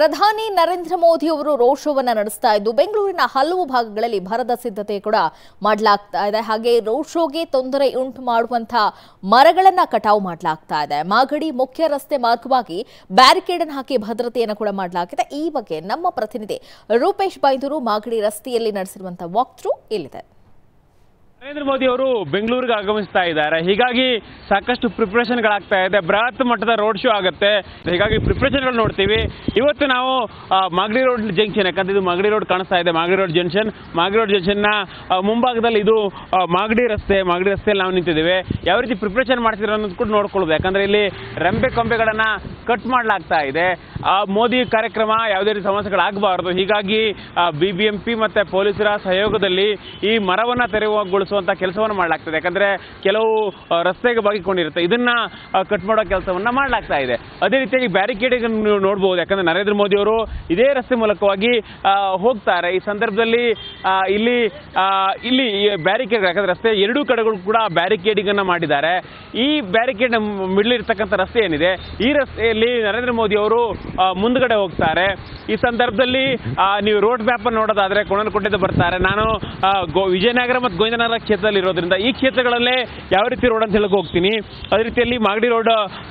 ಪ್ರಧಾನಿ ನರೇಂದ್ರ ಮೋದಿ ಅವರು ರೋಡ್ ಶೋವನ್ನ ನಡೆಸ್ತಾ ಇದ್ದು ಬೆಂಗಳೂರಿನ ಹಲವು ಭಾಗಗಳಲ್ಲಿ ಭರದ ಸಿದ್ಧತೆ ಕೂಡ ಮಾಡಲಾಗ್ತಾ ಇದೆ ಹಾಗೆ ರೋಡ್ ಶೋಗೆ ತೊಂದರೆ ಉಂಟು ಮಾಡುವಂತಹ ಮರಗಳನ್ನ ಕಟಾವು ಮಾಡಲಾಗ್ತಾ ಇದೆ ಮಾಗಡಿ ಮುಖ್ಯ ರಸ್ತೆ ಮಾರ್ಗವಾಗಿ ಬ್ಯಾರಿಕೇಡ್ ಅನ್ನು ಹಾಕಿ ಭದ್ರತೆಯನ್ನು ಕೂಡ ಮಾಡಲಾಗಿದೆ ಈ ಬಗ್ಗೆ ನಮ್ಮ ಪ್ರತಿನಿಧಿ ರೂಪೇಶ್ ಬೈಂದೂರು ಮಾಗಡಿ ರಸ್ತೆಯಲ್ಲಿ ನಡೆಸಿರುವಂತಹ ವಾಕ್ ಥ್ರೂ ಇಲ್ಲಿದೆ ನರೇಂದ್ರ ಮೋದಿ ಅವರು ಬೆಂಗಳೂರಿಗೆ ಆಗಮಿಸ್ತಾ ಇದ್ದಾರೆ ಹೀಗಾಗಿ ಸಾಕಷ್ಟು ಪ್ರಿಪ್ರೇಷನ್ಗಳಾಗ್ತಾ ಇದೆ ಬೃಹತ್ ಮಟ್ಟದ ರೋಡ್ ಶೋ ಆಗುತ್ತೆ ಹೀಗಾಗಿ ಪ್ರಿಪ್ರೇಷನ್ಗಳು ನೋಡ್ತೀವಿ ಇವತ್ತು ನಾವು ಆ, ಮಾಗಡಿ ರೋಡ್ ಜಂಕ್ಷನ್ ಯಾಕಂದ್ರೆ ಇದು ಮಾಗಡಿ ರೋಡ್ ಕಾಣಿಸ್ತಾ ಇದೆ Magadi road junction Magadi road ಜಂಕ್ಷನ್ನ ಆ, ಮುಂಭಾಗದಲ್ಲಿ ಇದು ಆ, ಮಾಗಡಿ ರಸ್ತೆ ಮಾಗಡಿ ರಸ್ತೆಯಲ್ಲಿ ನಾವು ನಿಂತಿದ್ದೇವೆ ಯಾವ ರೀತಿ ಪ್ರಿಪ್ರೇಷನ್ ಮಾಡ್ತಿರೋ ಅನ್ನೋದು ಕೂಡ ನೋಡ್ಕೊಳ್ಬೇಕು ಯಾಕಂದ್ರೆ ಇಲ್ಲಿ ರೆಂಬೆ ಕೊಂಬೆಗಳನ್ನ ಕಟ್ ಮಾಡಲಾಗ್ತಾ ಇದೆ ಆ ಮೋದಿ ಕಾರ್ಯಕ್ರಮ ಯಾವುದೇ ರೀತಿ ಸಮಸ್ಯೆಗಳಾಗಬಾರದು ಹೀಗಾಗಿ ಬಿ ಬಿ ಎಂ ಪಿ ಮತ್ತು ಪೊಲೀಸರ ಸಹಯೋಗದಲ್ಲಿ ಈ ಮರವನ್ನು ತೆರವುಗೊಳಿಸುವಂಥ ಕೆಲಸವನ್ನು ಮಾಡಲಾಗ್ತದೆ ಯಾಕಂದರೆ ಕೆಲವು ಆ, ರಸ್ತೆಗೆ ಬಾಗಿಕೊಂಡಿರುತ್ತೆ ಇದನ್ನ ಕಟ್ ಮಾಡೋ ಕೆಲಸವನ್ನು ಮಾಡಲಾಗ್ತಾ ಇದೆ ಅದೇ ರೀತಿಯಾಗಿ ಬ್ಯಾರಿಕೇಡ್ ನೀವು ನೋಡ್ಬೋದು ಯಾಕಂದರೆ ನರೇಂದ್ರ ಮೋದಿ ಅವರು ಇದೇ ರಸ್ತೆ ಮೂಲಕವಾಗಿ ಆ, ಹೋಗ್ತಾರೆ ಈ ಸಂದರ್ಭದಲ್ಲಿ ಆ, ಇಲ್ಲಿ ಆ, ಇಲ್ಲಿ ಬ್ಯಾರಿಕೇಡ್ ಯಾಕಂದ್ರೆ ರಸ್ತೆ ಎರಡೂ ಕಡೆಗಳು ಕೂಡ ಬ್ಯಾರಿಕೇಡಿಂಗನ್ನು ಮಾಡಿದ್ದಾರೆ ಈ ಬ್ಯಾರಿಕೇಡ್ ಮಿಡ್ಲ್ ಇರ್ತಕ್ಕಂಥ ರಸ್ತೆ ಏನಿದೆ ಈ ರಸ್ತೆಯಲ್ಲಿ ನರೇಂದ್ರ ಮೋದಿ ಅವರು ಆ, ಮುಂದ್ಗಡೆ ಹೋಗ್ತಾರೆ ಈ ಸಂದರ್ಭದಲ್ಲಿ ಆ, ನೀವು ರೋಡ್ ಮ್ಯಾಪ್ ನೋಡೋದಾದ್ರೆ ಕೊಣನಕೋಟೆದು ಬರ್ತಾರೆ ನಾನು ಆ, ಗೋ ವಿಜಯನಗರ ಮತ್ತು ಗೋವಿಂದನಗರ ಕ್ಷೇತ್ರದಲ್ಲಿ ಇರೋದ್ರಿಂದ ಈ ಕ್ಷೇತ್ರಗಳಲ್ಲೇ ಯಾವ ರೀತಿ ರೋಡ್ ಅಂತ ಹೇಳಕ್ ಹೋಗ್ತೀನಿ ಅದೇ ರೀತಿಯಲ್ಲಿ ಮಾಗಡಿ ರೋಡ್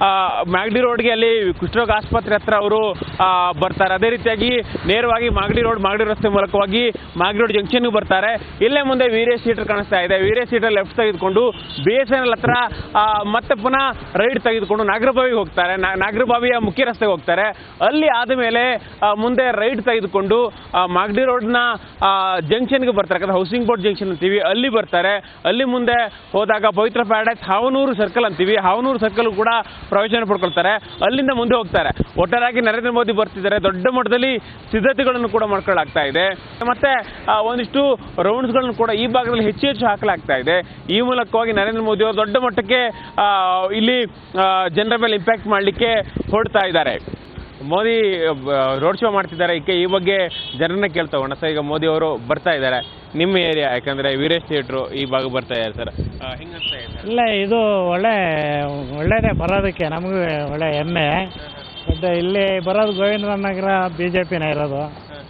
ಮಾಗಡಿ ರೋಡ್ಗೆ ಅಲ್ಲಿ ಕುಷ್ಠರೋಗ ಆಸ್ಪತ್ರೆ ಹತ್ರ ಅವರು ಆ, ಬರ್ತಾರೆ ಅದೇ ರೀತಿಯಾಗಿ ನೇರವಾಗಿ ಮಾಗಡಿ ರೋಡ್ ಮಾಗಡಿ ರಸ್ತೆ ಮೂಲಕವಾಗಿ ಮಾಗಡಿ ರೋಡ್ ಜಂಕ್ಷನ್ಗೆ ಬರ್ತಾರೆ ಇಲ್ಲೇ ಮುಂದೆ ವೀರೇಶ್ ಥಿಯೇಟರ್ ಕಾಣಿಸ್ತಾ ಇದೆ ವೀರೇಶ್ ಥಿಯೇಟರ್ ಲೆಫ್ಟ್ ತೆಗೆದುಕೊಂಡು ಬಿ ಎಸ್ ಎನ್ ಎಲ್ ಹತ್ರ ಆ, ಮತ್ತೆ ಪುನಃ ರೈಟ್ ತೆಗೆದುಕೊಂಡು ನಾಗರಬಾವಿಗೆ ಹೋಗ್ತಾರೆ ನಾ- ನಾಗರಬಾವಿಯ ಮುಖ್ಯ ರಸ್ತೆಗೆ ಹೋಗ್ತಾರೆ ಅಲ್ಲಿ ಆದ ಮೇಲೆ ಆ, ಮುಂದೆ ರೈಟ್ ತೆಗೆದುಕೊಂಡು ಆ, ಮಾಗಡಿ ರೋಡ್ನ ಜಂಕ್ಷನ್ಗೆ ಬರ್ತಾರೆ ಯಾಕಂದ್ರೆ ಹೌಸಿಂಗ್ ಬೋರ್ಡ್ ಜಂಕ್ಷನ್ ಅಂತೀವಿ ಅಲ್ಲಿ ಬರ್ತಾರೆ ಅಲ್ಲಿ ಮುಂದೆ ಹೋದಾಗ ಪವಿತ್ರ ಪ್ಯಾರಡೈಸ್ ಹಾವನೂರು ಸರ್ಕಲ್ ಅಂತೀವಿ ಹಾವನೂರು ಸರ್ಕಲ್ ಕೂಡ ಪ್ರಯೋಜನ ಪಡ್ಕೊಳ್ತಾರೆ ಅಲ್ಲಿಂದ ಮುಂದೆ ಹೋಗ್ತಾರೆ ಒಟ್ಟಾರೆಯಾಗಿ ನರೇಂದ್ರ ಮೋದಿ ಬರ್ತಿದ್ದಾರೆ ದೊಡ್ಡ ಮಟ್ಟದಲ್ಲಿ ಸಿದ್ಧತೆಗಳನ್ನು ಕೂಡ ಮಾಡ್ಕೊಳ್ಳಾಗ್ತಾ ಇದೆ ಮತ್ತೆ ಆ, ಒಂದಿಷ್ಟು ರೌಂಡ್ಸ್ಗಳನ್ನು ಕೂಡ ಈ ಭಾಗದಲ್ಲಿ ಹೆಚ್ಚು ಹೆಚ್ಚು ಹಾಕಲಾಗ್ತಾ ಇದೆ ಈ ಮೂಲಕವಾಗಿ ನರೇಂದ್ರ ಮೋದಿ ಅವರು ದೊಡ್ಡ ಮಟ್ಟಕ್ಕೆ ಆ, ಇಲ್ಲಿ ಆ, ಜನರ ಮೇಲೆ ಇಂಪ್ಯಾಕ್ಟ್ ಮಾಡಲಿಕ್ಕೆ ಹೊರಡ್ತಾ ಇದ್ದಾರೆ ಮೋದಿ ರೋಡ್ ಶೋ ಮಾಡ್ತಿದ್ದಾರೆ ಇದಕ್ಕೆ ಈ ಬಗ್ಗೆ ಜನರನ್ನ ಕೇಳ್ತಾ ಹೋಗೋಣ ಸರ್ ಈಗ ಮೋದಿ ಅವರು ಬರ್ತಾ ಇದ್ದಾರೆ ನಿಮ್ಮ ಏರಿಯಾ ಯಾಕಂದ್ರೆ ವೀರೇಶ್ ಥಿಯೇಟ್ರು ಈ ಭಾಗ ಬರ್ತಾ ಇದ್ದಾರೆ ಸರ್ ಹಿಂಗೆ ಅನ್ಸ್ತಾ ಇದೆ ಸರ್ ಇಲ್ಲ ಇದು ಒಳ್ಳೆ ಒಳ್ಳೇದೇ ಬರೋದಕ್ಕೆ ನಮಗೂ ಒಳ್ಳೆ ಹೆಮ್ಮೆ ಬಟ್ ಇಲ್ಲಿ ಬರೋದು ಗೋವಿಂದ ನಗರ ಬಿ ಜೆ ಪಿನೇ ಇರೋದು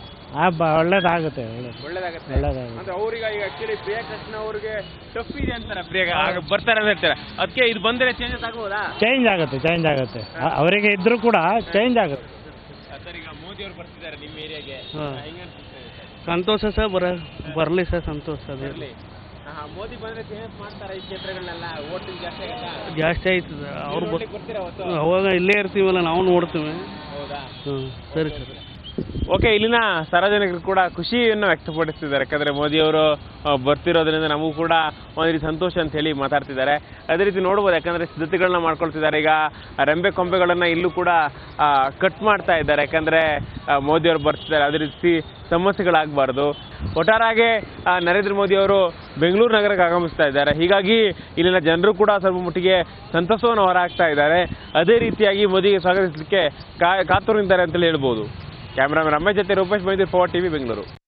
ಆ ಬ ಒಳ್ಳೇದಾಗುತ್ತೆ ಒಳ್ಳೇದು ಒಳ್ಳೇದಾಗತ್ತೆ ಒಳ್ಳೇದಾಗುತ್ತೆ ಅಂದ್ರೆ ಅವ್ರಿಗೆ ಈಗ ಆಕ್ಚುಲಿ ಪ್ರಿಯಾ ಕೃಷ್ಣ ಅವ್ರಿಗೆ ಟಫ್ ಇದೆ ಅಂತಾರೆ ಪ್ರಿಯಾ ಆಗ ಬರ್ತಾರೆ ಅಂತ ಹೇಳ್ತಾರೆ ಅದಕ್ಕೆ ಇದು ಬಂದರೆ ಚೇಂಜಸ್ ಆಗ್ಬೋದಾ ಚೇಂಜ್ ಆಗುತ್ತೆ ಚೇಂಜ್ ಆಗುತ್ತೆ ಅ- ಅವರಿಗೆ ಇದ್ರೂ ಕೂಡ ಚೇಂಜ್ ಆಗುತ್ತೆ ಸರ್ ಈಗ ಮೋದಿ ಅವರು ಬರ್ತಿದ್ದಾರೆ ನಿಮ್ಮ ಏರಿಯಾಗೆ ಹಾಂ. ಹಿಂಗೆ ಅನ್ಸುತ್ತೆ ಸರ್ ಸಂತೋಷ ಸರ್ ಬರ ಬರಲಿ ಸರ್ ಸಂತೋಷ ಅದು ಇರ್ಲಿ ಹಾ, ಮೋದಿ ಬಂದ್ರೆ ಚೇಂಜ್ ಮಾಡ್ತಾರೆ ಈ ಕ್ಷೇತ್ರಗಳನ್ನೆಲ್ಲ ಓಟಿಂಗ್ ಜಾಸ್ತಿ ಆಗುತ್ತಾ ಜಾಸ್ತಿ ಆಯ್ತು ಸರ್ ಅವ್ರು ಬ ನೋಡ್ಲಿಕ್ಕೆ ಬರ್ತೀರಾ ಅವತ್ತು ಅವಾಗ ಇಲ್ಲೇ ಇರ್ತೀವಲ್ಲ ನಾವು ನೋಡ್ತೀವಿ ಹೌದಾ ಹ್ಞೂ ಸರಿ ಸರ್ ಓಕೆ ಇಲ್ಲಿನ ಸಾರ್ವಜನಿಕರು ಕೂಡ ಖುಷಿಯನ್ನು ವ್ಯಕ್ತಪಡಿಸ್ತಿದ್ದಾರೆ ಯಾಕಂದ್ರೆ ಮೋದಿ ಅವರು ಆ, ಬರ್ತಿರೋದ್ರಿಂದ ನಮಗೂ ಕೂಡ ಒಂದು ರೀತಿ ಸಂತೋಷ ಅಂತ ಹೇಳಿ ಮಾತಾಡ್ತಿದ್ದಾರೆ ಅದೇ ರೀತಿ ನೋಡ್ಬೋದು ಯಾಕಂದ್ರೆ ಸಿದ್ಧತೆಗಳನ್ನ ಮಾಡ್ಕೊಳ್ತಿದ್ದಾರೆ ಈಗ ರೆಂಬೆ ಕೊಂಬೆಗಳನ್ನ ಇಲ್ಲೂ ಕೂಡ ಕಟ್ ಮಾಡ್ತಾ ಇದ್ದಾರೆ ಯಾಕಂದ್ರೆ ಆ, ಮೋದಿ ಅವರು ಬರ್ತಿದ್ದಾರೆ ಅದೇ ರೀತಿ ಸಮಸ್ಯೆಗಳಾಗಬಾರ್ದು ಒಟ್ಟಾರಾಗೆ ಆ, ನರೇಂದ್ರ ಮೋದಿ ಅವರು ಬೆಂಗಳೂರು ನಗರಕ್ಕೆ ಆಗಮಿಸ್ತಾ ಇದ್ದಾರೆ ಹೀಗಾಗಿ ಇಲ್ಲಿನ ಜನರು ಕೂಡ ಸ್ವಲ್ಪ ಮಟ್ಟಿಗೆ ಸಂತಸವನ್ನು ಹೊರಹಾಕ್ತಾ ಇದ್ದಾರೆ ಅದೇ ರೀತಿಯಾಗಿ ಮೋದಿಗೆ ಸ್ವಾಗತಿಸಲಿಕ್ಕೆ ಕಾ ಕಾತುರಿದ್ದಾರೆ ಅಂತಲೇ ಹೇಳ್ಬೋದು ಕ್ಯಾಮ್ರಾಮನ್ ರಮೇಶ್ ಜೊತೆ ರೂಪೇಶ್ ಬೈದೂರು ಪವರ್ ಟಿವಿ ಬೆಂಗಳೂರು